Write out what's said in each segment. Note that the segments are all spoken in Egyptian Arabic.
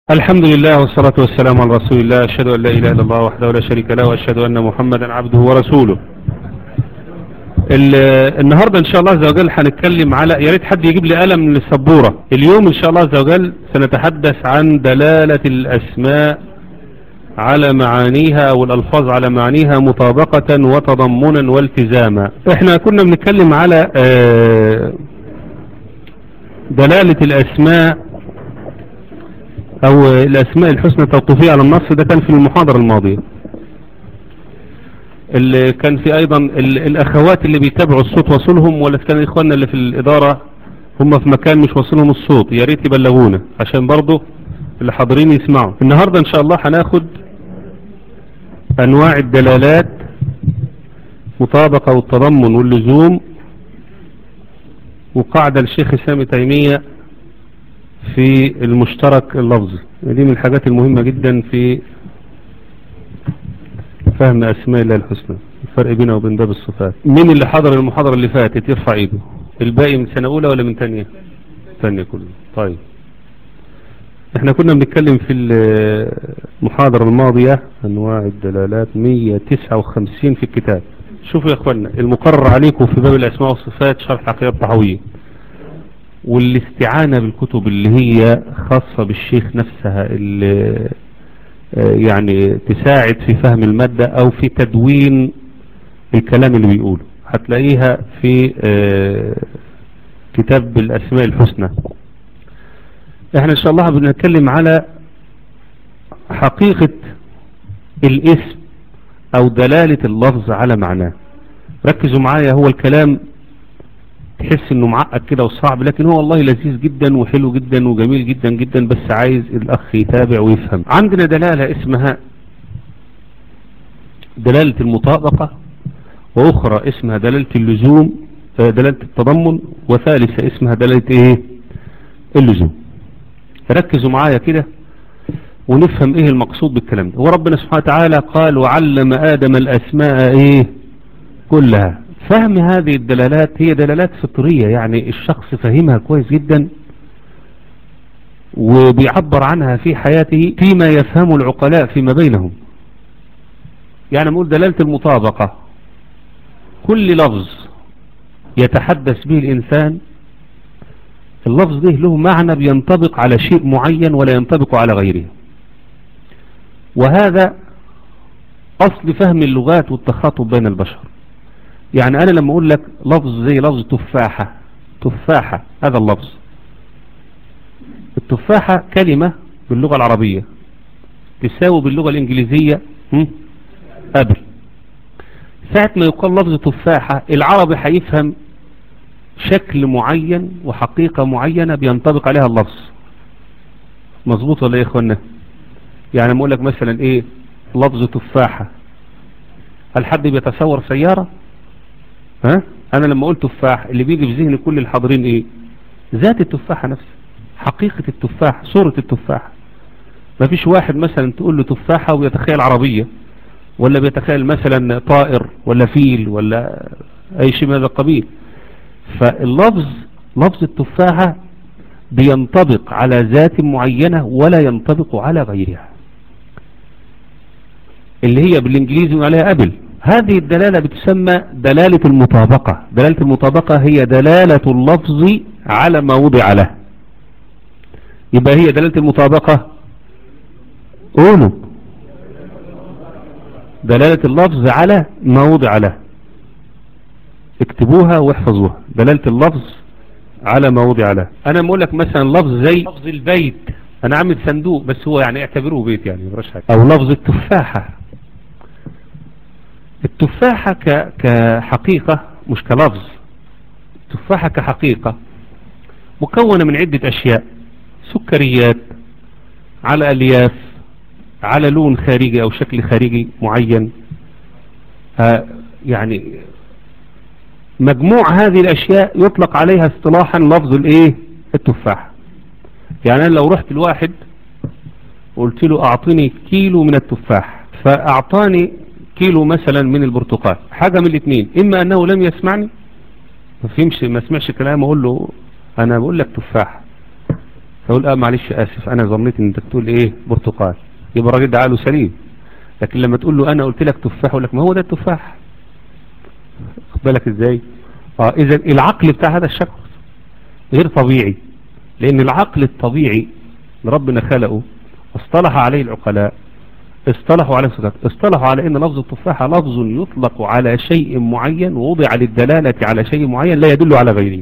الحمد لله والصلاة والسلام على رسول الله أشهد أن لا إله إلا الله وحده لا شريك له وأشهد أن محمدا عبده ورسوله ال- النهاردة إن شاء الله عز وجل هنتكلم على يا ريت حد يجيب لي قلم من السبورة اليوم إن شاء الله عز وجل سنتحدث عن دلالة الأسماء على معانيها أو الألفاظ على معانيها مطابقة وتضمنا والتزاما إحنا كنا بنتكلم على آه، دلالة الأسماء او الاسماء الحسنى التوقيفية على النص ده كان في المحاضرة الماضية اللي كان في ايضا ال- الاخوات اللي بيتابعوا الصوت وصلهم ولا كان اخواننا اللي في الادارة هم في مكان مش واصلهم الصوت يا ريت يبلغونا عشان برضو اللي حاضرين يسمعوا النهاردة ان شاء الله هناخد انواع الدلالات مطابقة والتضمن واللزوم وقاعدة الشيخ سامي تيمية في المشترك اللفظي دي من الحاجات المهمة جدا في فهم أسماء الله الحسنى الفرق بينه وبين باب الصفات مين اللي حضر المحاضرة اللي فاتت يرفع ايده الباقي من سنة أولى ولا من تانية تانية كله طيب احنا كنا بنتكلم في المحاضرة الماضية أنواع الدلالات 159 في الكتاب شوفوا يا اخوانا المقرر عليكم في باب الأسماء والصفات شرح عقيدة الطحوية والاستعانة بالكتب اللي هي خاصة بالشيخ نفسها اللي آه، يعني تساعد في فهم المادة او في تدوين الكلام اللي بيقوله هتلاقيها في آه، كتاب الاسماء الحسنى احنا ان شاء الله بنتكلم على حقيقة الاسم او دلالة اللفظ على معناه ركزوا معايا هو الكلام تحس انه معقد كده وصعب لكن هو والله لذيذ جدا وحلو جدا وجميل جدا جدا بس عايز الاخ يتابع ويفهم عندنا دلالة اسمها دلالة المطابقة واخرى اسمها دلالة اللزوم آه، دلالة التضمن وثالثة اسمها دلالة ايه اللزوم ركزوا معايا كده ونفهم ايه المقصود بالكلام ده وربنا سبحانه وتعالى قال وعلم ادم الاسماء ايه كلها فهم هذه الدلالات هي دلالات فطرية يعني الشخص فهمها كويس جدا وبيعبر عنها في حياته فيما يفهم العقلاء فيما بينهم يعني نقول دلالة المطابقة كل لفظ يتحدث به الإنسان اللفظ ده له معنى بينطبق على شيء معين ولا ينطبق على غيره وهذا أصل فهم اللغات والتخاطب بين البشر يعني انا لما اقول لك لفظ زي لفظ تفاحة تفاحة هذا اللفظ التفاحة كلمة باللغة العربية تساوي باللغة الانجليزية ابل ساعة ما يقال لفظ تفاحة العربي هيفهم شكل معين وحقيقة معينة بينطبق عليها اللفظ مظبوط ولا ايه يا اخوانا يعني لما اقول لك مثلا ايه لفظ تفاحة هل حد بيتصور سيارة ها انا لما قلت تفاح اللي بيجي في ذهن كل الحاضرين ايه ذات التفاحة نفسها حقيقة التفاح صورة التفاح ما فيش واحد مثلا تقول له تفاحة ويتخيل عربية ولا بيتخيل مثلا طائر ولا فيل ولا اي شيء من هذا القبيل فاللفظ لفظ التفاحة بينطبق على ذات معينة ولا ينطبق على غيرها اللي هي بالانجليزي عليها ابل هذه الدلالة بتسمى دلالة المطابقة دلالة المطابقة هي دلالة اللفظ على ما وضع له يبقى هي دلالة المطابقة قولوا دلالة اللفظ على ما وضع له اكتبوها واحفظوها دلالة اللفظ على ما وضع له انا بقول لك مثلا لفظ زي لفظ البيت انا عامل صندوق بس هو يعني اعتبروه بيت يعني مبقاش حاجة او لفظ التفاحة التفاحة ك... كحقيقة مش كلفظ التفاحة كحقيقة مكونة من عدة أشياء سكريات على ألياف على لون خارجي أو شكل خارجي معين ها يعني مجموع هذه الأشياء يطلق عليها اصطلاحا لفظ الايه التفاحة يعني أنا لو رحت الواحد قلت له أعطيني كيلو من التفاح فأعطاني كيلو مثلا من البرتقال حاجة من الاثنين اما انه لم يسمعني ما فهمش ما سمعش كلام اقول له انا بقول لك تفاح فيقول اه معلش اسف انا ظنيت ان انت تقول ايه برتقال يبقى الراجل ده عقله سليم لكن لما تقول له انا قلت لك تفاح يقول لك ما هو ده التفاح خد بالك ازاي اه اذا العقل بتاع هذا الشخص غير طبيعي لان العقل الطبيعي اللي ربنا خلقه اصطلح عليه العقلاء اصطلحوا عليه الصدق اصطلحوا على ان لفظ التفاحة لفظ يطلق على شيء معين ووضع للدلالة على شيء معين لا يدل على غيره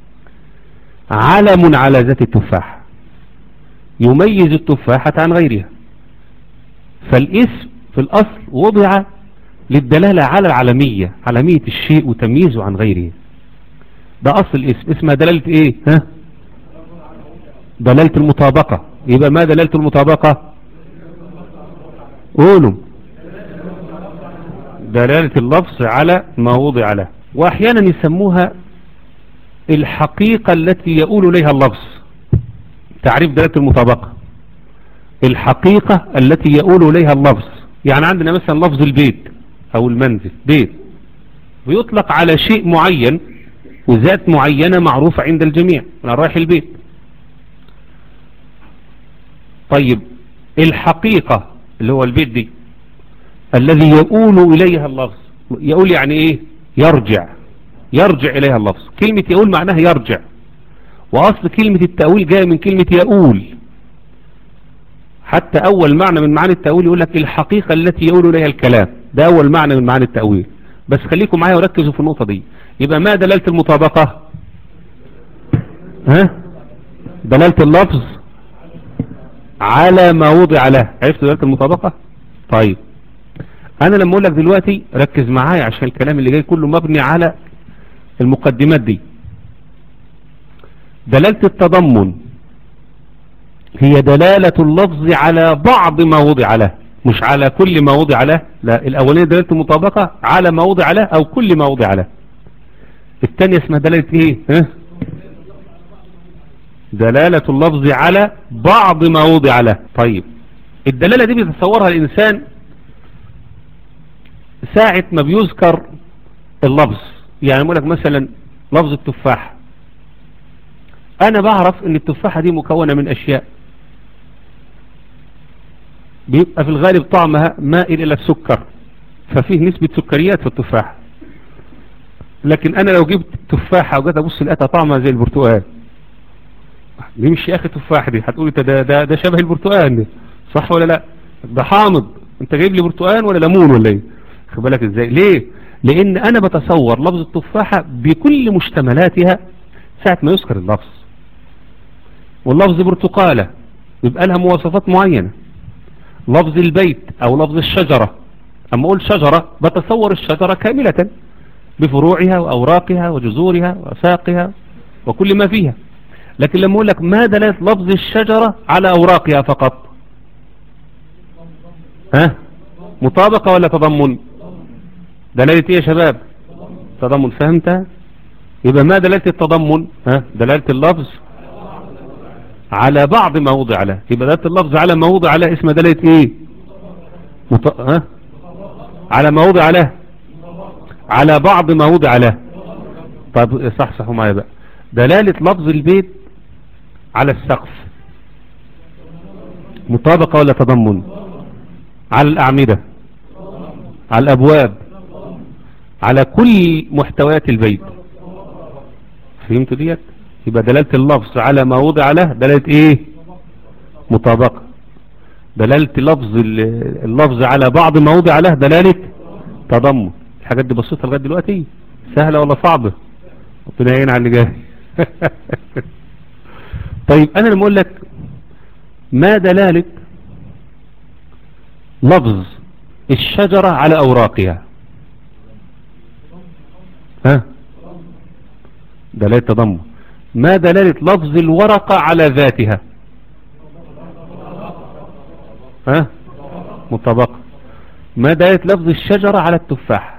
علم على ذات التفاحة يميز التفاحة عن غيرها فالاسم في الأصل وضع للدلالة على العالمية علمية الشيء وتمييزه عن غيره ده أصل الاسم اسمها دلالة ايه ها دلالة المطابقة يبقى ما دلالة المطابقة قولوا دلالة اللفظ على ما وضع له واحيانا يسموها الحقيقة التي يقول إليها اللفظ تعريف دلالة المطابقة الحقيقة التي يقول إليها اللفظ يعني عندنا مثلا لفظ البيت أو المنزل بيت ويطلق على شيء معين وذات معينة معروفة عند الجميع أنا رايح البيت طيب الحقيقة اللي هو البيت دي الذي يقول إليها اللفظ يقول يعني إيه يرجع يرجع إليها اللفظ كلمة يقول معناها يرجع وأصل كلمة التأويل جاية من كلمة يقول حتى أول معنى من معاني التأويل يقول لك الحقيقة التي يقول إليها الكلام ده أول معنى من معاني التأويل بس خليكم معايا وركزوا في النقطة دي يبقى ما دلالة المطابقة ها دلالة اللفظ على ما وضع له عرفت دلالة المطابقة طيب انا لما اقول لك دلوقتي ركز معايا عشان الكلام اللي جاي كله مبني على المقدمات دي دلالة التضمن هي دلالة اللفظ على بعض ما وضع له مش على كل ما وضع له لا الاولانية دلالة المطابقة على ما وضع له او كل ما وضع له الثانية اسمها دلالة ايه ها؟ دلالة اللفظ على بعض ما وضع له طيب الدلالة دي بيتصورها الإنسان ساعة ما بيذكر اللفظ يعني يقول لك مثلا لفظ التفاح أنا بعرف أن التفاحة دي مكونة من أشياء بيبقى في الغالب طعمها مائل إلى السكر ففيه نسبة سكريات في التفاحة لكن أنا لو جبت تفاحة وجيت أبص لقيتها طعمها زي البرتقال دي مش يا اخي تفاح دي هتقول انت ده, ده, ده شبه البرتقال ده صح ولا لا ده حامض انت جايب لي برتقال ولا ليمون ولا ايه خد بالك ازاي ليه لان انا بتصور لفظ التفاحة بكل مشتملاتها ساعة ما يذكر اللفظ واللفظ برتقالة يبقى لها مواصفات معينة لفظ البيت او لفظ الشجرة اما اقول شجرة بتصور الشجرة كاملة بفروعها واوراقها وجذورها وساقها وكل ما فيها لكن لما اقول لك ما دلالة لفظ الشجرة على اوراقها فقط ها مطابقة ولا تضمن دلالة ايه يا شباب تضمن فهمتها يبقى ما دلالة التضمن ها دلالة اللفظ على بعض ما وضع له يبقى دلالة اللفظ على ما وضع له اسمها دلالة ايه مط... ها على ما وضع له على بعض ما وضع له طيب صح صح معايا بقى دلالة لفظ البيت على السقف مطابقة ولا تضمن على الأعمدة على الأبواب على كل محتويات البيت فهمتوا ديت يبقى دلالة اللفظ على ما وضع له دلالة ايه مطابقة دلالة لفظ اللفظ على بعض ما وضع له دلالة تضمن الحاجات دي بسيطة لغاية دلوقتي سهلة ولا صعبة ربنا يعين على اللي جاي طيب انا لما اقول لك ما دلالة لفظ الشجرة على اوراقها ها دلالة تضمن ما دلالة لفظ الورقة على ذاتها ها مطابقة ما دلالة لفظ الشجرة على التفاح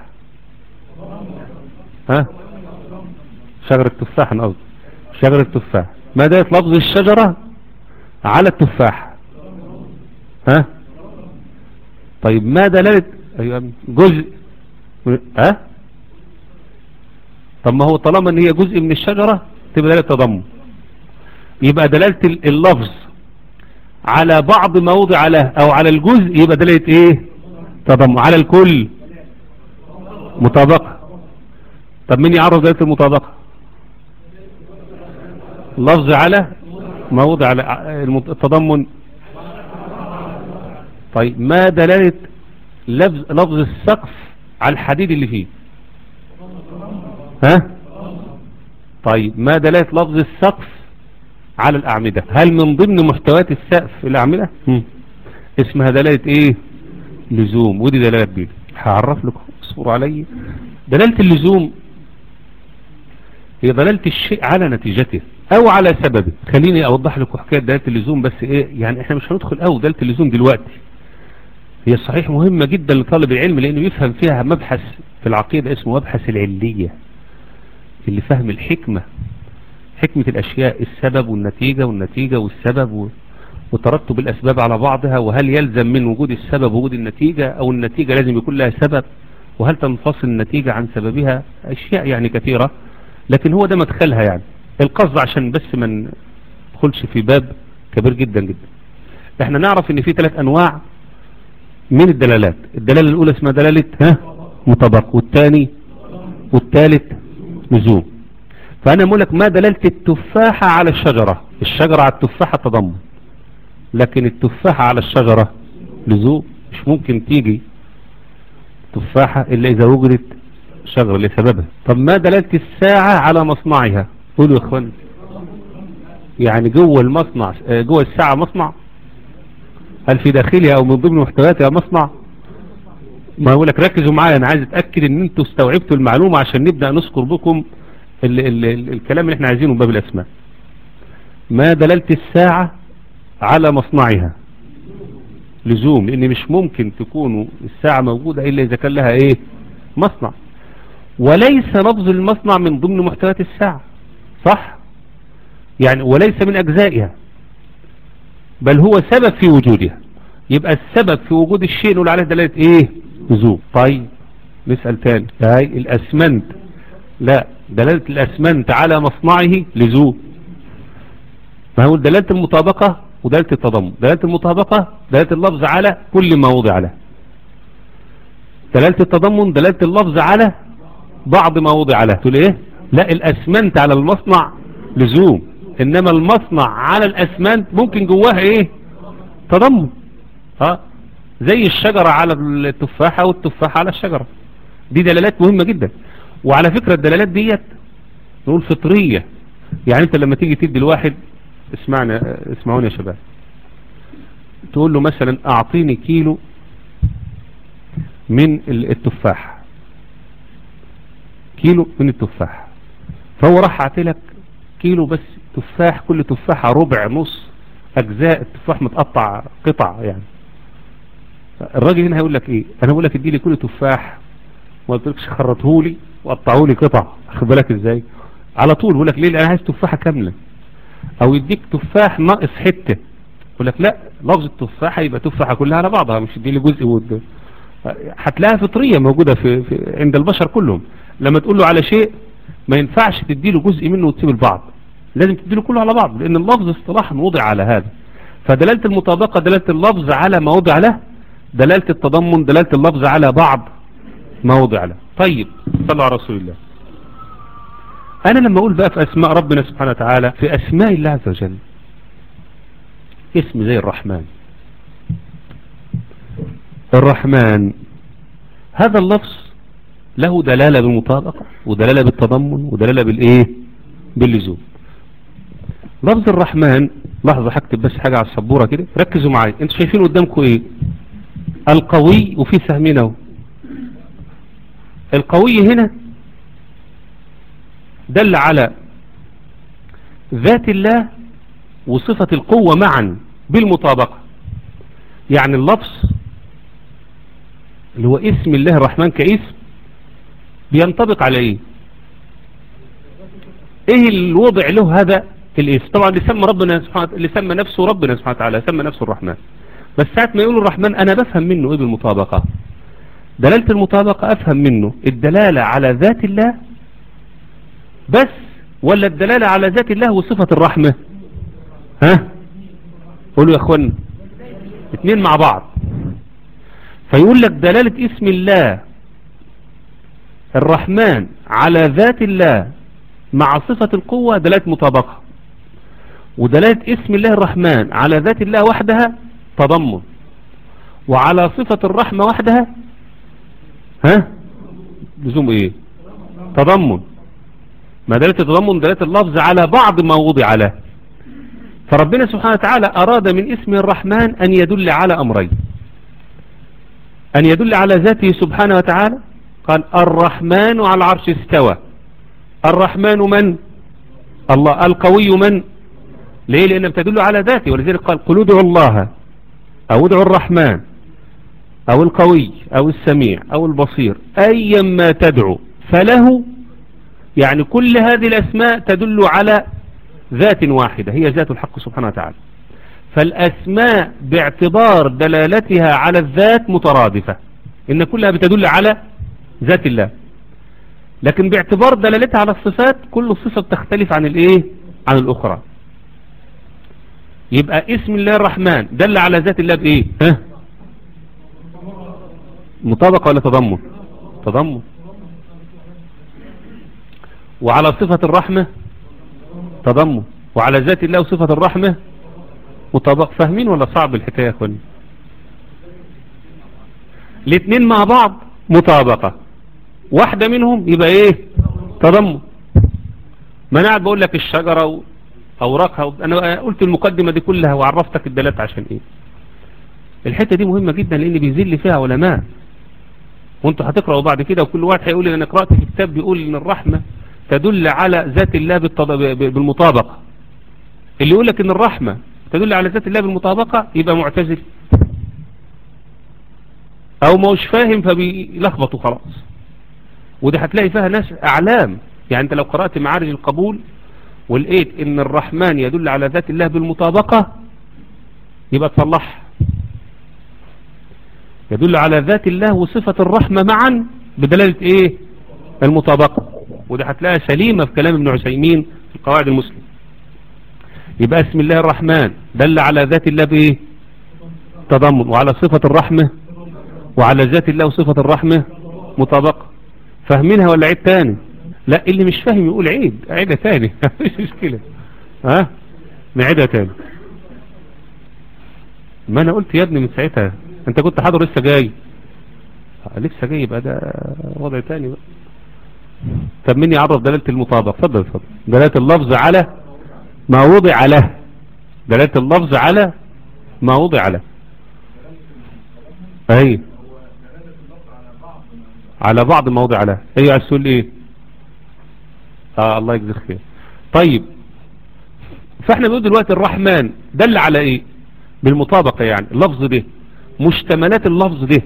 ها شجرة التفاح نقصد شجرة التفاح ما دلالة لفظ الشجرة على التفاح ها طيب ما دلالة أيوة جزء ها طب ما هو طالما ان هي جزء من الشجرة تبقى دلالة تضمن يبقى دلالة اللفظ على بعض ما وضع له او على الجزء يبقى دلالة ايه تضم على الكل مطابقة طب مين يعرف دلالة المطابقة لفظ على ما وضع على التضمن طيب ما دلالة لفظ, لفظ السقف على الحديد اللي فيه ها طيب ما دلالة لفظ السقف على الأعمدة هل من ضمن محتويات السقف الأعمدة هم. اسمها دلالة ايه لزوم ودي دلالة جديدة هعرف لكم اصبروا علي دلالة اللزوم هي دلالة الشيء على نتيجته او على سببه خليني اوضح لكم حكاية دلالة اللزوم بس ايه يعني احنا مش هندخل او دلالة اللزوم دلوقتي هي صحيح مهمة جدا لطالب العلم لانه يفهم فيها مبحث في العقيدة اسمه مبحث العلية اللي فهم الحكمة حكمة الاشياء السبب والنتيجة والنتيجة والسبب وترتب الاسباب على بعضها وهل يلزم من وجود السبب وجود النتيجة او النتيجة لازم يكون لها سبب وهل تنفصل النتيجة عن سببها اشياء يعني كثيرة لكن هو ده مدخلها يعني القصد عشان بس ما ندخلش في باب كبير جدا جدا احنا نعرف ان في ثلاث انواع من الدلالات الدلالة الاولى اسمها دلالة ها مطابق والثاني والثالث لزوم فانا اقول لك ما دلالة التفاحة على الشجرة الشجرة على التفاحة تضمن لكن التفاحة على الشجرة لزوم مش ممكن تيجي تفاحة الا اذا وجدت شجرة لسببها طب ما دلالة الساعة على مصنعها قولوا يا اخوان يعني جوه المصنع جوه الساعة مصنع هل في داخلها او من ضمن محتوياتها مصنع ما اقول لك ركزوا معايا انا عايز اتاكد ان انتوا استوعبتوا المعلومه عشان نبدا نذكر بكم ال ال ال الكلام اللي احنا عايزينه باب الاسماء ما دلالة الساعة على مصنعها لزوم لان مش ممكن تكون الساعة موجودة الا اذا كان لها ايه مصنع وليس لفظ المصنع من ضمن محتويات الساعة صح يعني وليس من اجزائها بل هو سبب في وجودها يبقى السبب في وجود الشيء نقول عليه دلالة ايه لزوم طيب نسأل تاني هاي الاسمنت لا دلالة الاسمنت على مصنعه لزوم ما هو دلالة المطابقة ودلالة التضمن دلالة المطابقة دلالة اللفظ على كل ما وضع له دلالة التضمن دلالة اللفظ على بعض ما وضع له تقول ايه لا الاسمنت على المصنع لزوم انما المصنع على الاسمنت ممكن جواها ايه تضمن ها زي الشجرة على التفاحة والتفاحة على الشجرة دي دلالات مهمة جدا وعلى فكرة الدلالات ديت نقول فطرية يعني انت لما تيجي تدي الواحد اسمعنا اسمعوني يا شباب تقول له مثلا اعطيني كيلو من التفاح كيلو من التفاح فهو راح اعطيلك كيلو بس تفاح كل تفاحة ربع نص اجزاء التفاح متقطع قطع يعني الراجل هنا هيقول لك ايه انا بقول لك ادي لي كل تفاح ما قلتلكش خرطه لي وقطعه لي قطع خد بالك ازاي على طول بقول لك ليه انا عايز تفاحه كامله او يديك تفاح ناقص حته يقول لك لا لفظ التفاحه يبقى تفاحه كلها على بعضها مش تدي لي جزء ود هتلاقيها فطريه موجوده في, في عند البشر كلهم لما تقول له على شيء ما ينفعش تدي له جزء منه وتسيب البعض لازم تدي له كله على بعض لان اللفظ اصطلاحا وضع على هذا فدلاله المطابقه دلاله اللفظ على ما وضع له دلاله التضمن دلاله اللفظ على بعض ما وضع له طيب صلوا على رسول الله انا لما اقول بقى في اسماء ربنا سبحانه وتعالى في اسماء الله عز وجل اسم زي الرحمن الرحمن هذا اللفظ له دلالة بالمطابقة ودلالة بالتضمن ودلالة بالايه باللزوم لفظ الرحمن لحظة هكتب بس حاجة على السبورة كده ركزوا معايا انتوا شايفين قدامكم ايه القوي وفي سهمين اهو القوي هنا دل على ذات الله وصفة القوة معا بالمطابقة يعني اللفظ اللي هو اسم الله الرحمن كاسم بينطبق على ايه ايه الوضع له هذا الاسم طبعا اللي سمى ربنا سبحانه اللي سمى نفسه ربنا سبحانه وتعالى سمى نفسه الرحمن بس ساعة ما يقول الرحمن انا بفهم منه ايه بالمطابقة دلالة المطابقة افهم منه الدلالة على ذات الله بس ولا الدلالة على ذات الله وصفة الرحمة ها قولوا يا اخوانا اتنين مع بعض فيقول لك دلالة اسم الله الرحمن على ذات الله مع صفة القوة دلالة مطابقة ودلالة اسم الله الرحمن على ذات الله وحدها تضمن وعلى صفة الرحمة وحدها ها لزوم ايه تضمن ما دلالة التضمن دلالة اللفظ على بعض ما وضع له فربنا سبحانه وتعالى أراد من اسم الرحمن أن يدل على أمرين أن يدل على ذاته سبحانه وتعالى قال الرحمن على العرش استوى الرحمن من الله القوي من ليه لأنه بتدل على ذاته ولذلك قال قل ادعوا الله أو ادعوا الرحمن أو القوي أو السميع أو البصير أيا ما تدعو فله يعني كل هذه الأسماء تدل على ذات واحدة هي ذات الحق سبحانه وتعالى فالأسماء باعتبار دلالتها على الذات مترادفة إن كلها بتدل على ذات الله لكن باعتبار دلالتها على الصفات كل صفة بتختلف عن الايه عن الأخرى يبقى اسم الله الرحمن دل على ذات الله بإيه ها مطابقة ولا تضمن تضمن وعلى صفة الرحمة تضمن وعلى ذات الله وصفة الرحمة مطابق فاهمين ولا صعب الحكاية يا اخواني الاثنين مع بعض مطابقة واحدة منهم يبقى ايه تضمن ما انا قاعد بقول لك الشجرة واوراقها انا قلت المقدمة دي كلها وعرفتك الدلالات عشان ايه الحتة دي مهمة جدا لان بيزل فيها علماء وانتوا هتقرأوا بعد كده وكل واحد هيقول ان انا قرأت في كتاب بيقول ان الرحمة تدل على ذات الله بالمطابقة اللي يقول لك ان الرحمة تدل على ذات الله بالمطابقة يبقى معتزل او ما هوش فاهم فبيلخبطوا خلاص ودي هتلاقي فيها ناس اعلام يعني انت لو قرأت معارج القبول ولقيت ان الرحمن يدل على ذات الله بالمطابقة يبقى تصلح يدل على ذات الله وصفة الرحمة معا بدلالة ايه المطابقة وده هتلاقيها سليمة في كلام ابن عثيمين في القواعد المسلم يبقى اسم الله الرحمن دل على ذات الله بايه تضمن وعلى صفة الرحمة وعلى ذات الله وصفة الرحمة مطابقة فاهمينها ولا عيد تاني لا اللي مش فاهم يقول عيد عيدها تاني مفيش مشكلة ها نعيدها تاني ما انا قلت يا ابني من ساعتها انت كنت حاضر لسه جاي لسه جاي يبقى ده وضع تاني بقى طب مين يعرف دلالة المطابق اتفضل اتفضل دلالة اللفظ على ما وضع له دلالة اللفظ على ما وضع له اهي على بعض ما وضع له ايوه عايز تقول ايه اه الله يجزيك خير طيب فاحنا بنقول دلوقتي الرحمن دل على ايه بالمطابقة يعني اللفظ ده مشتملات اللفظ ده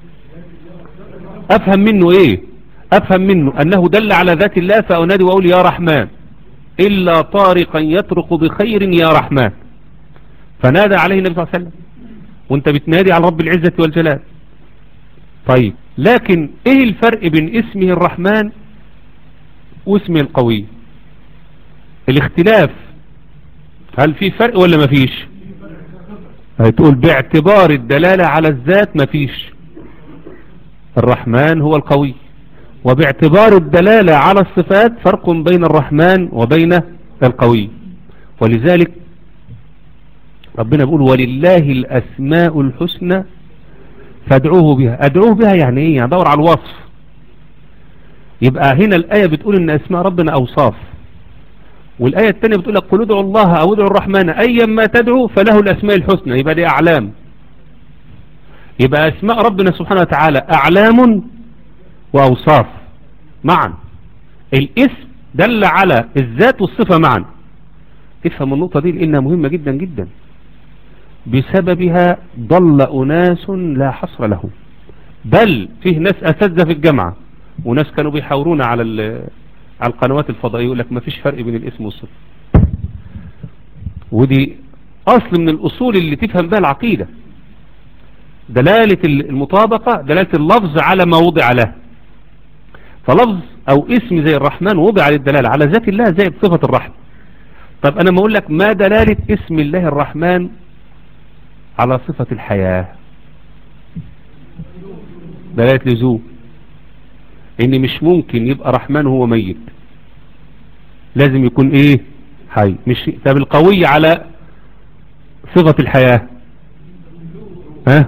افهم منه ايه افهم منه انه دل على ذات الله فانادي واقول يا رحمن الا طارقا يطرق بخير يا رحمن فنادى عليه النبي صلى الله عليه وسلم وانت بتنادي على رب العزة والجلال طيب لكن ايه الفرق بين اسمه الرحمن واسمه القوي الاختلاف هل في فرق ولا مفيش هتقول باعتبار الدلالة على الذات مفيش الرحمن هو القوي وباعتبار الدلالة على الصفات فرق بين الرحمن وبين القوي ولذلك ربنا يقول ولله الأسماء الحسنى فادعوه بها ادعوه بها يعني ايه يعني دور على الوصف يبقى هنا الآية بتقول ان اسماء ربنا اوصاف والآية الثانية بتقول لك قل ادعوا الله او ادعوا الرحمن ايا ما تدعو فله الاسماء الحسنى يبقى دي اعلام يبقى اسماء ربنا سبحانه وتعالى اعلام واوصاف معا الاسم دل على الذات والصفة معا تفهم النقطة دي لانها مهمة جدا جدا بسببها ضل أناس لا حصر لهم بل فيه ناس أساتذة في الجامعة وناس كانوا بيحاورونا على على القنوات الفضائية يقول لك ما فيش فرق بين الاسم والصفة ودي أصل من الأصول اللي تفهم بها العقيدة دلالة المطابقة دلالة اللفظ على ما وضع له فلفظ أو اسم زي الرحمن وضع للدلالة على ذات الله زي صفة الرحمة طب انا ما اقول لك ما دلالة اسم الله الرحمن على صفة الحياة دلالة لزوم ان مش ممكن يبقى رحمن هو ميت لازم يكون ايه حي مش طب القوي على صفة الحياة ها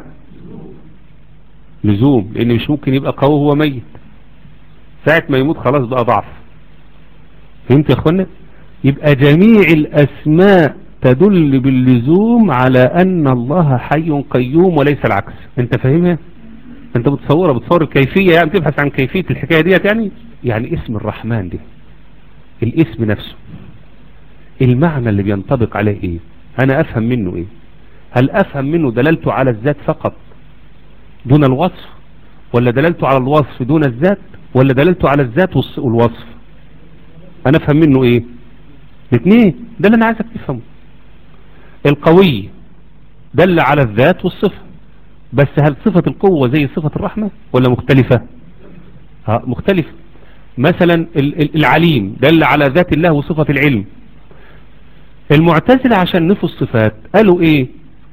لزوم لان مش ممكن يبقى قوي هو ميت ساعة ما يموت خلاص بقى ضعف فهمت يا اخوانا يبقى جميع الاسماء تدل باللزوم على ان الله حي قيوم وليس العكس انت فاهمها انت بتصورها بتصور الكيفية يعني تبحث عن كيفية الحكاية ديت يعني يعني اسم الرحمن ده الاسم نفسه المعنى اللي بينطبق عليه ايه انا افهم منه ايه هل افهم منه دلالته على الذات فقط دون الوصف ولا دلالته على الوصف دون الذات ولا دلالته على الذات والوصف انا افهم منه ايه الاثنين ده اللي انا عايزك تفهمه القوي دل على الذات والصفة بس هل صفة القوة زي صفة الرحمة ولا مختلفة ها مختلفة مثلا العليم دل على ذات الله وصفة العلم المعتزلة عشان نفوا الصفات قالوا ايه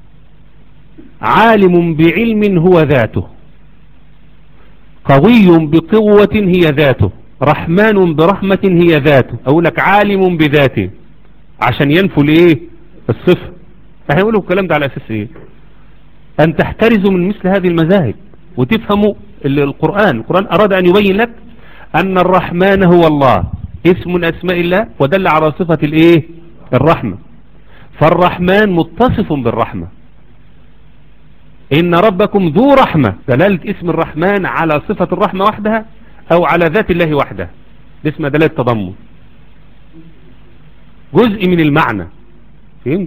عالم بعلم هو ذاته قوي بقوة هي ذاته رحمن برحمة هي ذاته اقول لك عالم بذاته عشان ينفوا الايه الصفة فهيقولوا الكلام ده على اساس ايه ان تحترزوا من مثل هذه المذاهب وتفهموا القرآن القرآن اراد ان يبين لك ان الرحمن هو الله اسم من اسماء الله ودل على صفة الايه الرحمة فالرحمن متصف بالرحمة إن ربكم ذو رحمة دلالة اسم الرحمن على صفة الرحمة وحدها أو على ذات الله وحدها ده اسمها دلالة تضمن جزء من المعنى فهمت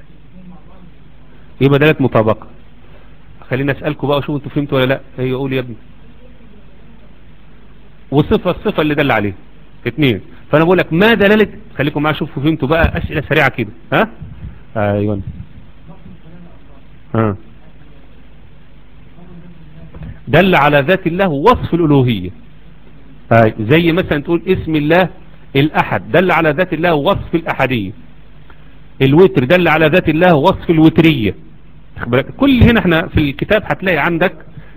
يبقى دلالة مطابقة خلينا أسألكم بقى شوفوا انتوا فهمتوا ولا لا هي قول يا ابني وصفة الصفة اللي دل عليه اثنين فانا بقول لك ما دلالة خليكم معايا شوفوا فهمتوا بقى اسئلة سريعة كده ها ايوه ها دل على ذات الله وصف الالوهية هاي زي مثلا تقول اسم الله الاحد دل على ذات الله وصف الاحدية الوتر دل على ذات الله وصف الوترية كل هنا احنا في الكتاب هتلاقي عندك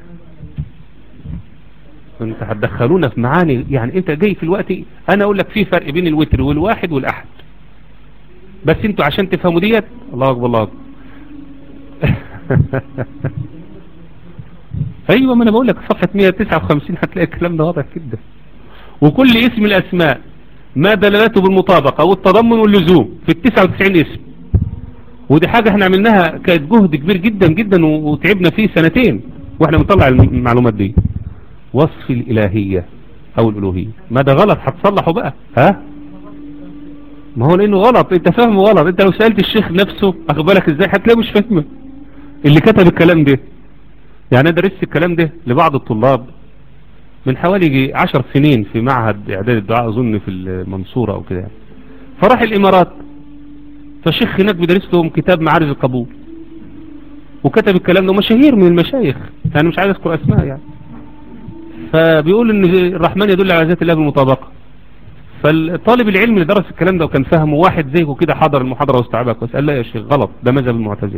انت هتدخلونا في معاني يعني انت جاي في الوقت انا اقول لك في فرق بين الوتر والواحد والاحد بس انتوا عشان تفهموا ديت الله اكبر الله اكبر ايوه ما انا بقول لك صفحة 159 هتلاقي الكلام ده واضح جدا وكل اسم الاسماء ما دلالته بالمطابقة والتضمن واللزوم في ال 99 اسم ودي حاجة احنا عملناها كانت جهد كبير جدا جدا وتعبنا فيه سنتين واحنا بنطلع المعلومات دي وصف الالهية او الالوهية ما ده غلط هتصلحه بقى ها ما هو لانه غلط انت فاهمه غلط انت لو سألت الشيخ نفسه اخبارك ازاي هتلاقيه مش فاهمه اللي كتب الكلام ده يعني انا درست الكلام ده لبعض الطلاب من حوالي عشر سنين في معهد اعداد الدعاء اظن في المنصورة او كده يعني. فراح الامارات فالشيخ هناك بيدرس لهم كتاب معارج القبول وكتب الكلام ده مشاهير من المشايخ يعني مش عايز اذكر اسماء يعني فبيقول ان الرحمن يدل على ذات الله بالمطابقة فالطالب العلم اللي درس الكلام ده وكان فاهمه واحد زيه كده حضر المحاضرة واستوعبها كويس قال لا يا شيخ غلط ده مذهب المعتزله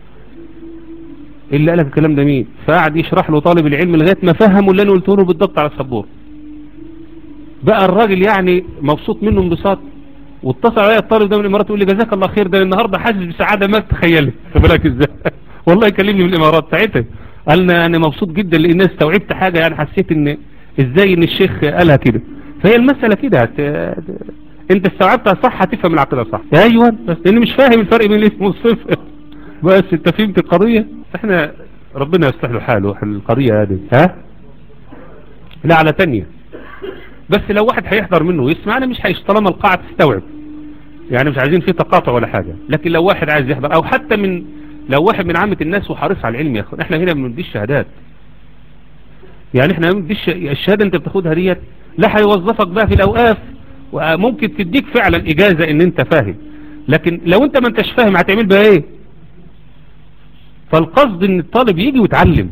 اللي قالك الكلام ده مين فقعد يشرح له طالب العلم لغايه ما فهموا اللي انا قلته له بالضبط على السبوره بقى الراجل يعني مبسوط منه انبساط واتصل عليا الطالب ده من الامارات يقول لي جزاك الله خير ده النهارده حاسس بسعاده ما تتخيلها بالك ازاي والله يكلمني من الامارات ساعتها قال انا مبسوط جدا لان استوعبت حاجه يعني حسيت ان ازاي ان الشيخ قالها كده فهي المساله كده هت... انت استوعبتها صح هتفهم العقيده صح ايوه بس لان مش فاهم الفرق بين الاسم والصفه بس انت فهمت القضيه احنا ربنا يصلح له حاله القضيه هذه ها لا على تانية بس لو واحد هيحضر منه ويسمعنا مش هيش طالما القاعة تستوعب يعني مش عايزين فيه تقاطع ولا حاجة لكن لو واحد عايز يحضر او حتى من لو واحد من عامة الناس وحريص على العلم يا اخوان احنا هنا ما بنديش شهادات يعني احنا ما بنديش الشهادة انت بتاخدها ديت لا هيوظفك بقى في الاوقاف وممكن تديك فعلا اجازة ان انت فاهم لكن لو انت ما انتش فاهم هتعمل بها ايه فالقصد ان الطالب يجي ويتعلم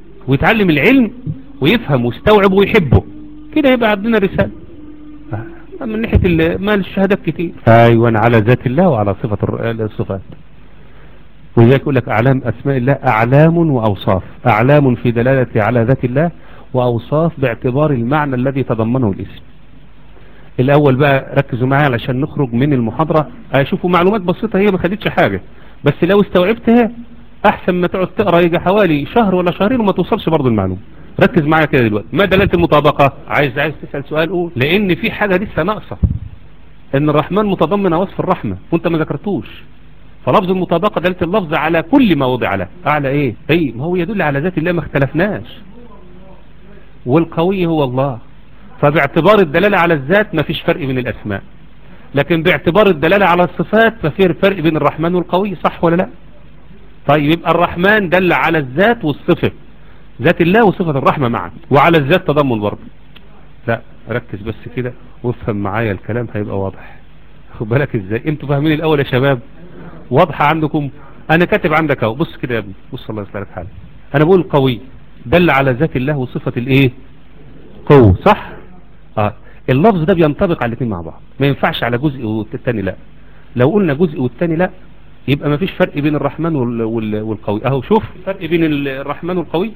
ويتعلم العلم ويفهم ويستوعب ويحبه كده يبقى عندنا رسالة من ناحية ال- ما الشهادات كتير ايوه على ذات الله وعلى صفة الر- الصفات ولذلك يقول لك اعلام اسماء الله اعلام واوصاف اعلام في دلالة على ذات الله واوصاف باعتبار المعنى الذي تضمنه الاسم الاول بقى ركزوا معايا علشان نخرج من المحاضرة اشوفوا معلومات بسيطة هي ما خدتش حاجة بس لو استوعبتها احسن ما تقعد تقرا يجي حوالي شهر ولا شهرين وما توصلش برضو المعلومة ركز معايا كده دلوقتي ما دلالة المطابقة عايز عايز تسأل سؤال قول لان في حاجة لسه ناقصة ان الرحمن متضمن وصف الرحمة وانت ما ذكرتوش فلفظ المطابقة دلالة اللفظ على كل ما وضع له على ايه اي ما هو يدل على ذات الله ما اختلفناش والقوي هو الله فباعتبار الدلالة على الذات ما فيش فرق بين الاسماء لكن باعتبار الدلالة على الصفات ففي فرق بين الرحمن والقوي صح ولا لا طيب يبقى الرحمن دل على الذات والصفة ذات الله وصفة الرحمة معا وعلى الذات تضمن برضه لا ركز بس كده وافهم معايا الكلام هيبقى واضح خد بالك ازاي انتوا فاهمين الاول يا شباب واضحة عندكم انا كاتب عندك اهو بص كده يا ابني بص الله يسلمك حالك انا بقول قوي دل على ذات الله وصفة الايه قوة صح اه اللفظ ده بينطبق على الاثنين مع بعض ما ينفعش على جزء والتاني لا لو قلنا جزء والتاني لا يبقى ما فيش فرق بين الرحمن وال... وال... والقوي اهو شوف فرق بين الرحمن والقوي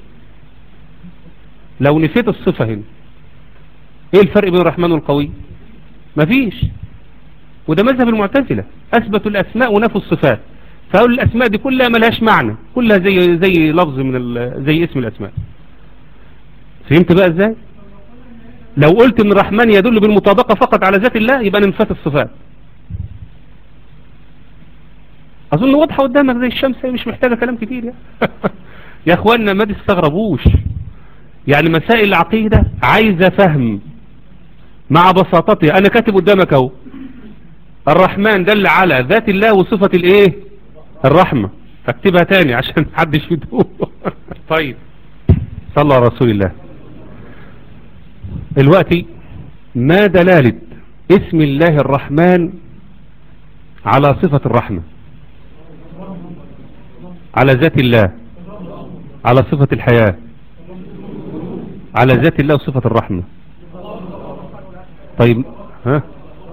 لو نسيت الصفة هنا ايه الفرق بين الرحمن والقوي مفيش وده مذهب المعتزلة اثبتوا الاسماء ونفوا الصفات فقالوا الاسماء دي كلها ملهاش معنى كلها زي زي لفظ من ال... زي اسم الاسماء فهمت بقى ازاي لو قلت ان الرحمن يدل بالمطابقة فقط على ذات الله يبقى ننفت الصفات اظن واضحة قدامك زي الشمس هي مش محتاجة كلام كتير يا يا اخوانا ما تستغربوش يعني مسائل العقيدة عايزة فهم مع بساطتها انا كاتب قدامك اهو الرحمن دل على ذات الله وصفة الايه الرحمة فاكتبها تاني عشان محدش يدوه طيب صلى على رسول الله دلوقتي ما دلالة اسم الله الرحمن على صفة الرحمة على ذات الله على صفة الحياة على ذات الله وصفة الرحمة طيب ها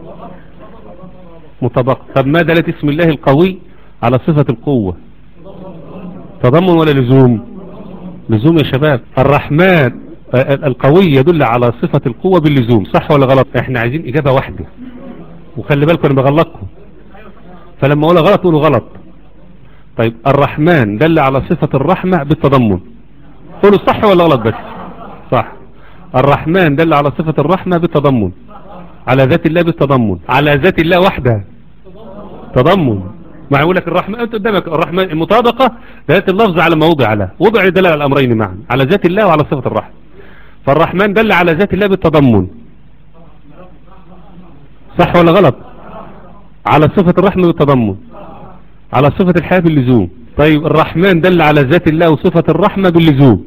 مطابقة طب ما دلالة اسم الله القوي على صفة القوة تضمن ولا لزوم لزوم يا شباب الرحمن القوي يدل على صفة القوة باللزوم صح ولا غلط احنا عايزين اجابة واحدة وخلي بالكم انا بغلطكم فلما اقول غلط قولوا غلط طيب الرحمن دل على صفة الرحمة بالتضمن قولوا صح ولا غلط بس صح الرحمن دل على صفة الرحمة بالتضمن على ذات الله بالتضمن على ذات الله وحدها تضمن ما يقول لك الرحمن انت قدامك الرحمن المطابقة ذات اللفظ على ما وضع له وضع دل على الامرين معا على ذات الله وعلى صفة الرحمة فالرحمن دل على ذات الله بالتضمن صح ولا غلط على صفة الرحمة بالتضمن على صفة الحياة باللزوم طيب الرحمن دل على ذات الله وصفة الرحمة باللزوم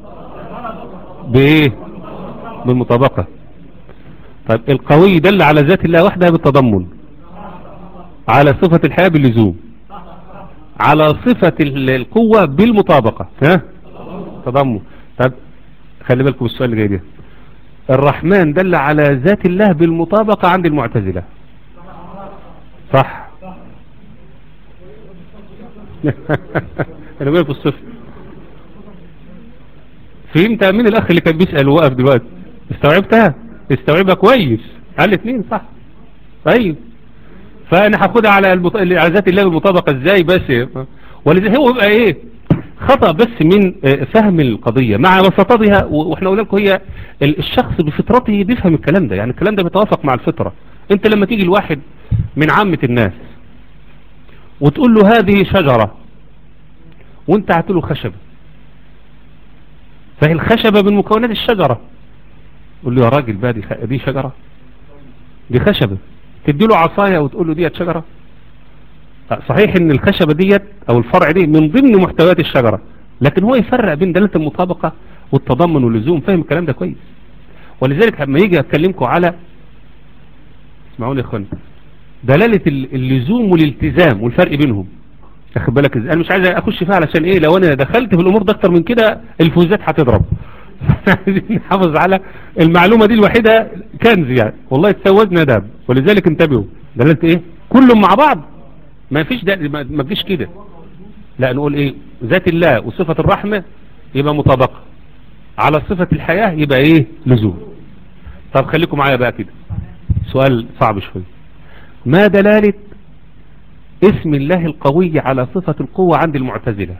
بايه بالمطابقة طيب القوي دل على ذات الله وحدها بالتضمن على صفة الحياة باللزوم على صفة القوة بالمطابقة ها تضمن طب خلي بالكم السؤال اللي جاي ده الرحمن دل على ذات الله بالمطابقة عند المعتزلة صح انا بقول في الصفر فهمت من الاخ اللي كان بيسأل وقف دلوقتي استوعبتها استوعبها كويس على الاثنين صح طيب فانا هاخدها على المط... على ذات الله بالمطابقة ازاي بس ولذا هو يبقى ايه خطأ بس من فهم القضية مع بساطتها واحنا قلنا لكم هي الشخص بفطرته بيفهم الكلام ده يعني الكلام ده بيتوافق مع الفطرة انت لما تيجي الواحد من عامة الناس وتقول له هذه شجرة وانت هتقول له خشبة فهي الخشبة من مكونات الشجرة قول له يا راجل بقى دي, دي شجرة دي خشبة تدي له عصاية وتقول له ديت شجرة صحيح ان الخشبة ديت او الفرع دي من ضمن محتويات الشجرة لكن هو يفرق بين دلالة المطابقة والتضمن واللزوم فاهم الكلام ده كويس ولذلك لما يجي اتكلمكم على اسمعوني يا اخوان دلالة اللزوم والالتزام والفرق بينهم اخد بالك ازاي انا مش عايز اخش فيها علشان ايه لو انا دخلت في الامور ده اكتر من كده الفوزات هتضرب عايزين نحافظ على المعلومة دي الوحيدة كنز يعني والله تسودنا داب ولذلك انتبهوا دلالة ايه كلهم مع بعض ما فيش ده ما ما تجيش كده لا نقول ايه ذات الله وصفة الرحمة يبقى مطابقة على صفة الحياة يبقى ايه لزوم طب خليكم معايا بقى كده سؤال صعب شوية ما دلالة اسم الله القوي على صفة القوة عند المعتزلة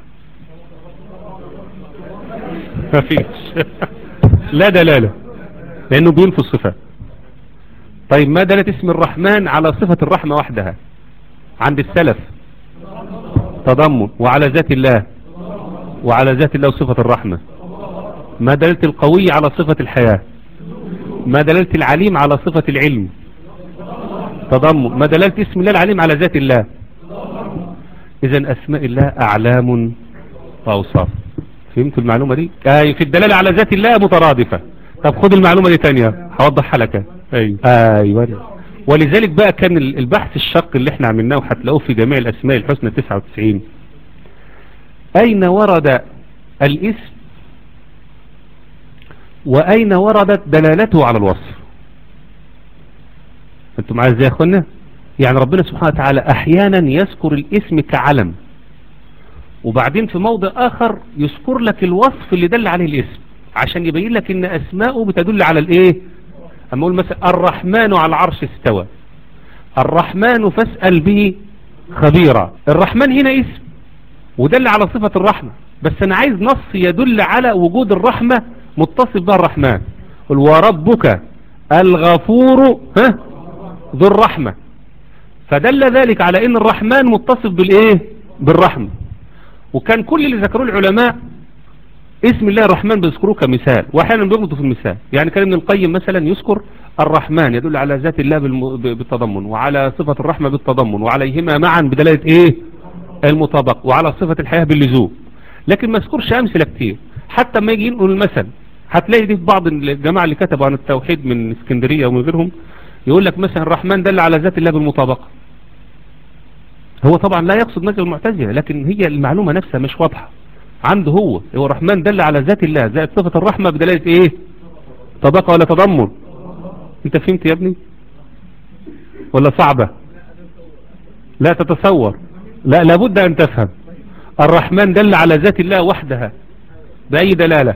ما فيش لا دلالة لأنه بينفي الصفات طيب ما دلالة اسم الرحمن على صفة الرحمة وحدها عند السلف تضمن وعلى ذات الله وعلى ذات الله وصفة الرحمة ما دلالة القوي على صفة الحياة ما دلالة العليم على صفة العلم تضمن ما دلالة اسم الله العليم على ذات الله اذا اسماء الله اعلام واوصاف فهمتوا المعلومة دي اي في الدلالة على ذات الله مترادفة طب خد المعلومة دي تانية هوضحها لك ايوه ايوه ولذلك بقى كان البحث الشق اللي احنا عملناه وهتلاقوه في جميع الاسماء الحسنى 99 اين ورد الاسم واين وردت دلالته على الوصف انتم معايا ازاي يا اخوانا يعني ربنا سبحانه وتعالى احيانا يذكر الاسم كعلم وبعدين في موضع اخر يذكر لك الوصف اللي دل عليه الاسم عشان يبين لك ان اسماءه بتدل على الايه اما اقول مثلا الرحمن على العرش استوى الرحمن فاسأل به خبيرا الرحمن هنا اسم ودل على صفة الرحمة بس انا عايز نص يدل على وجود الرحمة متصف بها الرحمن قل وربك الغفور ها ذو الرحمة فدل ذلك على ان الرحمن متصف بالايه بالرحمة وكان كل اللي ذكروه العلماء اسم الله الرحمن بيذكروه كمثال واحيانا بيغلطوا في المثال يعني كان ابن القيم مثلا يذكر الرحمن يدل على ذات الله بالم... بالتضمن وعلى صفة الرحمة بالتضمن وعليهما معا بدلالة ايه المطابقة وعلى صفة الحياة باللزوم لكن ما يذكرش امثلة كتير حتى ما يجي ينقل المثل هتلاقي دي في بعض الجماعة اللي كتبوا عن التوحيد من اسكندرية ومن غيرهم يقول لك مثلا الرحمن دل على ذات الله بالمطابقة هو طبعا لا يقصد مذهب المعتزلة لكن هي المعلومة نفسها مش واضحة عنده هو هو الرحمن دل على ذات الله زائد صفة الرحمة بدلالة ايه طبقة ولا تضمن انت فهمت يا ابني ولا صعبة لا تتصور لا لابد ان تفهم الرحمن دل على ذات الله وحدها بأي دلالة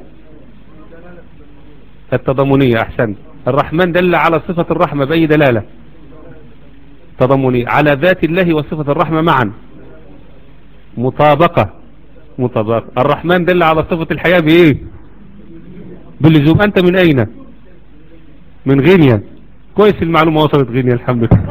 التضمنية احسن الرحمن دل على صفة الرحمة بأي دلالة تضمنية على ذات الله وصفة الرحمة معا مطابقة مطابقة الرحمن دل على صفة الحياة بإيه باللزوم أنت من أين من غينيا كويس المعلومة وصلت غينيا الحمد لله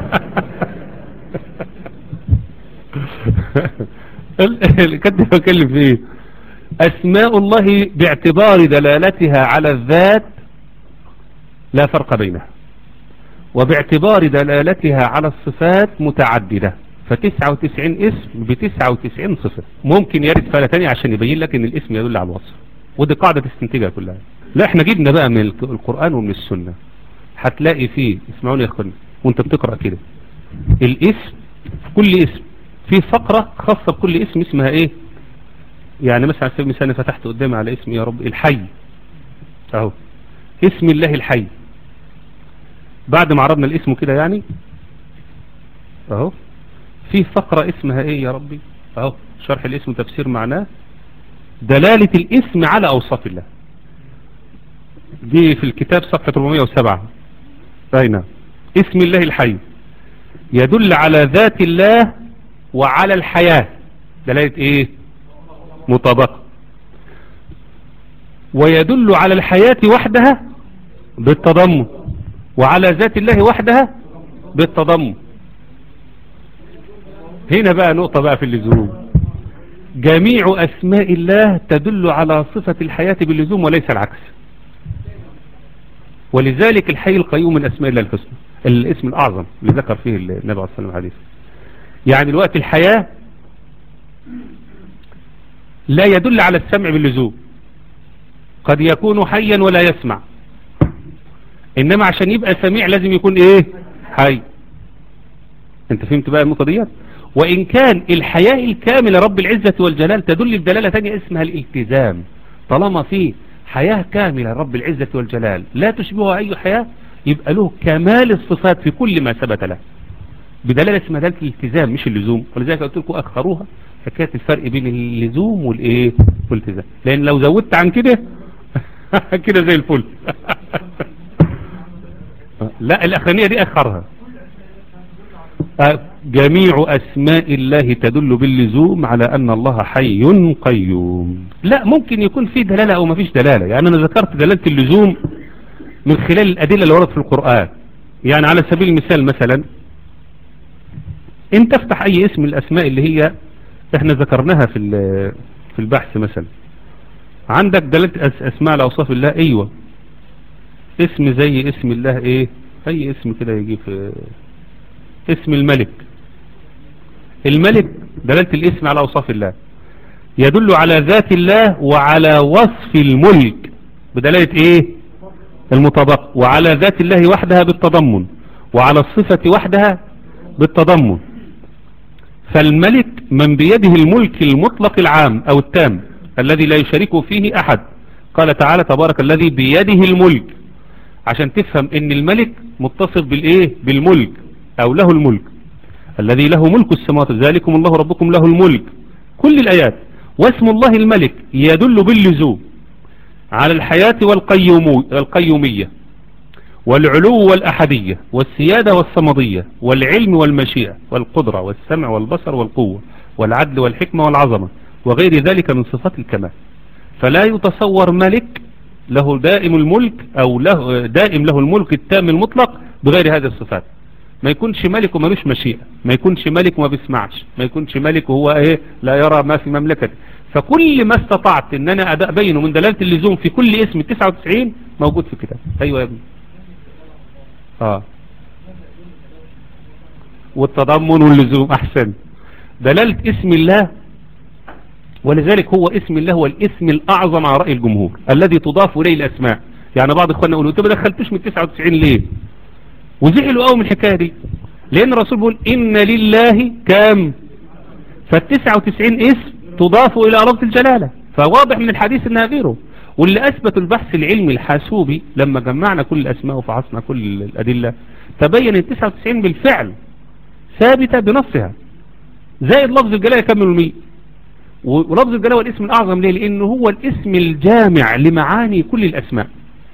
كنت بكلم في ايه اسماء الله باعتبار دلالتها على الذات لا فرق بينها وباعتبار دلالتها على الصفات متعددة فتسعة وتسعين اسم بتسعة وتسعين صفة ممكن يرد فعلة تانية عشان يبين لك ان الاسم يدل على الوصف ودي قاعدة تستنتجها كلها لا احنا جبنا بقى من القرآن ومن السنة هتلاقي فيه اسمعوني يا اخواني وانت بتقرأ كده الاسم كل اسم في فقرة خاصة بكل اسم اسمها ايه يعني مثلا على سبيل المثال فتحت قدامي على اسم يا رب الحي اهو اسم الله الحي بعد ما عرضنا الاسم كده يعني اهو في فقرة اسمها ايه يا ربي اهو شرح الاسم وتفسير معناه دلالة الاسم على اوصاف الله دي في الكتاب صفحة 407 اين اسم الله الحي يدل على ذات الله وعلى الحياة دلالة ايه مطابقة ويدل على الحياة وحدها بالتضمن وعلى ذات الله وحدها بالتضمن هنا بقى نقطة بقى في اللزوم جميع أسماء الله تدل على صفة الحياة باللزوم وليس العكس ولذلك الحي القيوم من أسماء الله الحسنى الاسم الأعظم اللي ذكر فيه النبي عليه الصلاة والسلام حديث يعني الوقت الحياة لا يدل على السمع باللزوم قد يكون حيا ولا يسمع انما عشان يبقى سميع لازم يكون ايه حي انت فهمت بقى النقطة ديت وان كان الحياة الكاملة رب العزة والجلال تدل بدلالة تانية اسمها الالتزام طالما في حياة كاملة رب العزة والجلال لا تشبهها أي حياة يبقى له كمال الصفات في كل ما ثبت له بدلالة اسمها دلالة الالتزام مش اللزوم ولذلك قلت لكم أخروها حكاية الفرق بين اللزوم والإيه والالتزام لأن لو زودت عن كده كده زي الفل لا الأخرانية دي أخرها جميع أسماء الله تدل باللزوم على أن الله حي قيوم لا ممكن يكون في دلالة أو ما فيش دلالة يعني أنا ذكرت دلالة اللزوم من خلال الأدلة اللي وردت في القرآن يعني على سبيل المثال مثلا انت افتح اي اسم من الاسماء اللي هي احنا ذكرناها في في البحث مثلا عندك دلالة اسماء الاوصاف الله ايوه اسم زي اسم الله ايه اي اسم كده يجي في اسم الملك الملك دلالة الاسم على اوصاف الله يدل على ذات الله وعلى وصف الملك بدلالة ايه المطابقة وعلى ذات الله وحدها بالتضمن وعلى الصفة وحدها بالتضمن فالملك من بيده الملك المطلق العام او التام الذي لا يشاركه فيه احد قال تعالى تبارك الذي بيده الملك عشان تفهم ان الملك متصف بالايه بالملك او له الملك الذي له ملك السماوات ذلكم الله ربكم له الملك كل الايات واسم الله الملك يدل باللزوم على الحياة والقيومية والعلو والأحدية والسيادة والصمدية والعلم والمشيئة والقدرة والسمع والبصر والقوة والعدل والحكمة والعظمة وغير ذلك من صفات الكمال فلا يتصور ملك له دائم الملك أو له دائم له الملك التام المطلق بغير هذه الصفات ما يكونش ملك ومالوش مشيئة ما يكونش ملك وما بيسمعش ما يكونش ملك وهو ايه لا يرى ما في مملكته فكل ما استطعت ان انا ابينه من دلالة اللزوم في كل اسم 99 موجود في الكتاب ايوه يا ابني اه والتضمن واللزوم احسن دلالة اسم الله ولذلك هو اسم الله هو الاسم الاعظم على رأي الجمهور الذي تضاف اليه الاسماء يعني بعض اخواننا يقولوا انت ما دخلتوش من 99 ليه وزعلوا قوي من الحكايه دي لان الرسول بيقول ان لله كام فال99 اسم تضاف الى لفظ الجلاله فواضح من الحديث انها غيره واللي اثبت البحث العلمي الحاسوبي لما جمعنا كل الاسماء وفحصنا كل الادله تبين ان 99 بالفعل ثابته بنصها زائد لفظ الجلاله كم من المية ولفظ الجلاله هو الاسم الاعظم ليه لانه هو الاسم الجامع لمعاني كل الاسماء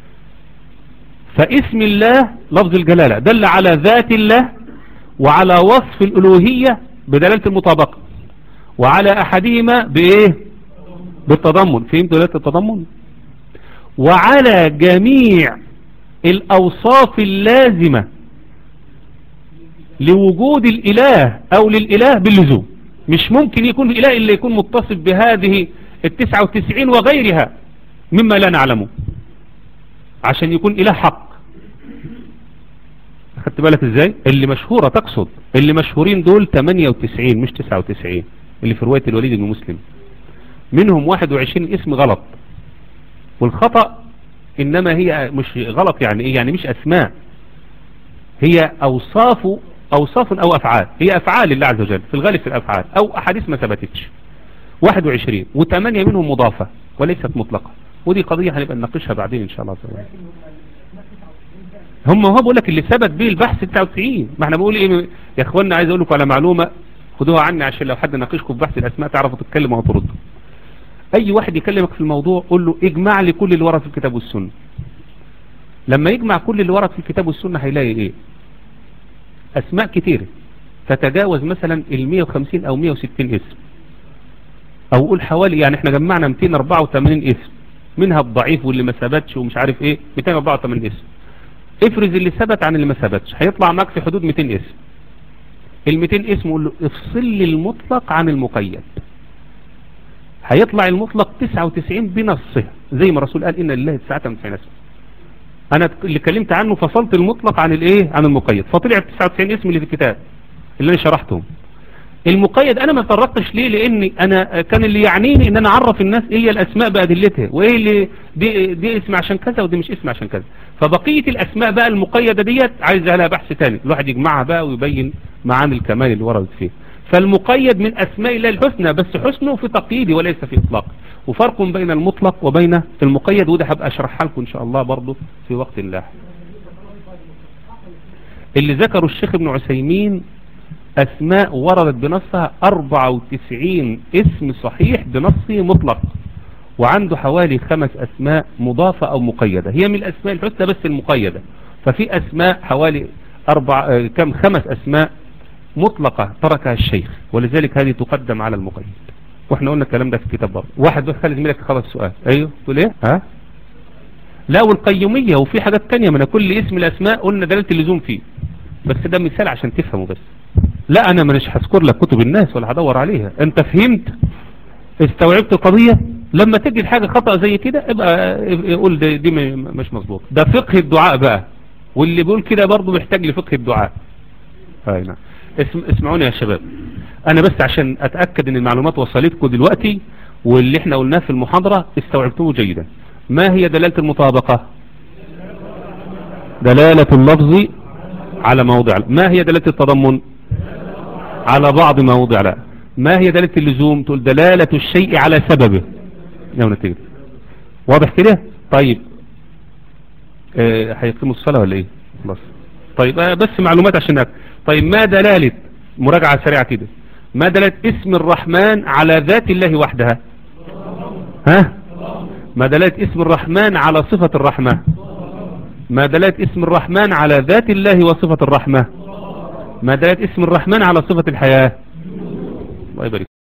فاسم الله لفظ الجلالة دل على ذات الله وعلى وصف الألوهية بدلالة المطابقة وعلى أحدهما بإيه بالتضمن فهمت دلالة التضمن وعلى جميع الأوصاف اللازمة لوجود الإله أو للإله باللزوم مش ممكن يكون الإله إلا يكون متصف بهذه التسعة وتسعين وغيرها مما لا نعلمه عشان يكون إله حق خدت بالك ازاي اللي مشهورة تقصد اللي مشهورين دول 98 مش 99 اللي في رواية الوليد بن مسلم منهم 21 اسم غلط والخطأ انما هي مش غلط يعني ايه يعني مش اسماء هي اوصاف اوصاف او افعال هي افعال لله عز وجل في الغالب في الافعال او احاديث ما ثبتتش 21 و8 منهم مضافة وليست مطلقة ودي قضية هنبقى نناقشها بعدين ان شاء الله تعالى هم هو بقول لك اللي ثبت به البحث 99 ما احنا بقول ايه يا اخوانا عايز اقول لكم على معلومة خدوها عني عشان لو حد ناقشكم في بحث الاسماء تعرفوا تتكلموا وتردوا اي واحد يكلمك في الموضوع قول له اجمع لي كل اللي ورد في الكتاب والسنة لما يجمع كل اللي ورد في الكتاب والسنة هيلاقي ايه اسماء كتيرة تتجاوز مثلا ال 150 او 160 اسم او قول حوالي يعني احنا جمعنا 284 اسم منها الضعيف واللي ما ثبتش ومش عارف ايه 284 اسم افرز اللي ثبت عن اللي ما ثبتش هيطلع معاك في حدود 200 اسم ال 200 اسم قول له افصل لي المطلق عن المقيد هيطلع المطلق 99 بنصها زي ما الرسول قال ان لله 99 اسم انا اللي اتكلمت عنه فصلت المطلق عن الايه عن المقيد فطلع 99 اسم اللي في الكتاب اللي انا شرحتهم المقيد انا ما فرقتش ليه لان انا كان اللي يعنيني ان انا اعرف الناس ايه الاسماء بادلتها وايه اللي دي, دي اسم عشان كذا ودي مش اسم عشان كذا فبقية الاسماء بقى المقيدة ديت عايز لها بحث تاني الواحد يجمعها بقى ويبين معاني الكمال اللي وردت فيه فالمقيد من اسماء الله الحسنى بس حسنه في تقييدي وليس في اطلاق وفرق بين المطلق وبين المقيد وده هبقى اشرحها لكم ان شاء الله برضه في وقت لاحق اللي ذكروا الشيخ ابن عثيمين اسماء وردت بنصها 94 اسم صحيح بنصه مطلق وعنده حوالي خمس اسماء مضافة او مقيدة هي من الاسماء الحسنى بس المقيدة ففي اسماء حوالي اربع اه كم خمس اسماء مطلقة تركها الشيخ ولذلك هذه تقدم على المقيد واحنا قلنا الكلام ده في الكتاب برضه واحد بس خلي زميلك خلص السؤال ايوه تقول ايه ها لا والقيومية وفي حاجات تانية من كل اسم الاسماء قلنا دلالة اللزوم فيه بس ده مثال عشان تفهمه بس لا انا مش هذكر لك كتب الناس ولا هدور عليها انت فهمت استوعبت القضية لما تجد حاجة خطأ زي كده ابقى قول دي, دي مش مظبوط ده فقه الدعاء بقى واللي بيقول كده برضه محتاج لفقه الدعاء هاي نعم اسم اسمعوني يا شباب انا بس عشان اتأكد ان المعلومات وصلتكم دلوقتي واللي احنا قلناه في المحاضرة استوعبتوه جيدا ما هي دلالة المطابقة دلالة اللفظ على موضع ما هي دلالة التضمن على بعض مواضع لا ما هي دلالة اللزوم تقول دلالة الشيء على سببه يا نتيجة واضح كده طيب هيقيموا اه الصلاة ولا ايه بس طيب اه بس معلومات عشان هك. طيب ما دلالة مراجعة سريعة كده ما دلالة اسم الرحمن على ذات الله وحدها ها ما دلالة اسم الرحمن على صفة الرحمة ما دلالة اسم الرحمن على ذات الله وصفة الرحمة ما دلالة اسم الرحمن على صفة الحياة الله يبارك